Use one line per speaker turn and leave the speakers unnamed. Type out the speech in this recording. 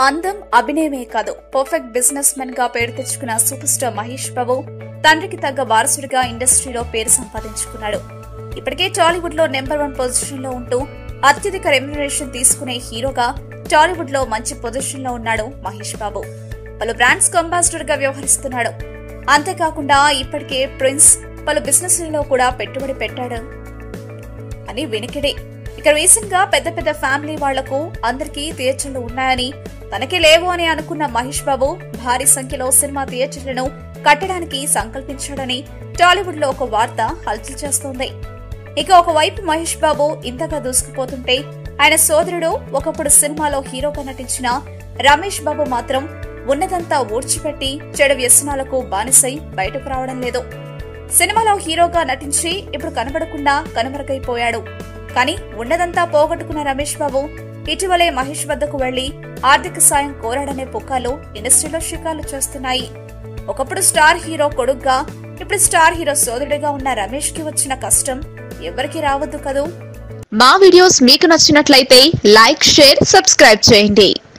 అందం అభినయమే కాదు perfect business men గా పేరు తెచ్చుకున్న సూపర్ స్టార్ మహేష్ బాబు తండ్రికి తగ్గ వారసుడిగా ఇండస్ట్రీలో పేరు సంపాదించుకున్నాడు ఇప్పటికే టాలీవుడ్ లో నెంబర్ వన్ పొజిషన్ లో ఉంటూ అత్యధిక రెమ్యునరేషన్ తీసుకునే హీరోగా టాలీవుడ్ లో మంచి పొజిషన్ లో ఉన్నాడు మహేష్ బాబు పలు బ్రాండ్స్ అంబాసిడర్ గా వ్యవహరిస్తున్నాడు అంతేకాకుండా ఇప్పటికే ప్రిన్స్ పలు బిజినెస్ లలో కూడా పెట్టుబడి పెట్టాడు అని వినికిడి ఇక రీసెంట్ గా పెద్ద పెద్ద ఫ్యామిలీ వాళ్లకు అందరికీ థియేటర్లు ఉన్నాయని తనకి లేవు అని అనుకున్న మహేష్ బాబు భారీ సంఖ్యలో సినిమా థియేటర్లను కట్టడానికి సంకల్పించాడని టాలీవుడ్ లో ఒక వార్త హల్చల్ చేస్తోంది ఇక ఒకవైపు మహేష్ బాబు ఇంతగా దూసుకుపోతుంటే ఆయన సోదరుడు ఒకప్పుడు సినిమాలో హీరోగా నటించిన రమేష్ బాబు మాత్రం ఉన్నదంతా ఊడ్చిపెట్టి చెడు వ్యసనాలకు బానిసై బయటకు రావడం లేదు సినిమాలో హీరోగా నటించి ఇప్పుడు కనబడకుండా కనుమరుగైపోయాడు కానీ ఉన్నదంతా పోగొట్టుకున్న రమేష్ బాబు ఇటీవలే మహేష్ వద్దకు వెళ్లి ఆర్థిక సాయం కోరాడనే పుకాలు ఇండస్ట్రీలో షికార్లు చేస్తున్నాయి ఒకప్పుడు స్టార్ హీరో కొడుగ్గా ఇప్పుడు స్టార్ హీరో సోదరుడిగా ఉన్న రమేష్ కి వచ్చిన కష్టం ఎవరికి రావద్దు కదూ
మా వీడియోస్ మీకు నచ్చినట్లయితే లైక్ షేర్ సబ్స్క్రైబ్ చేయండి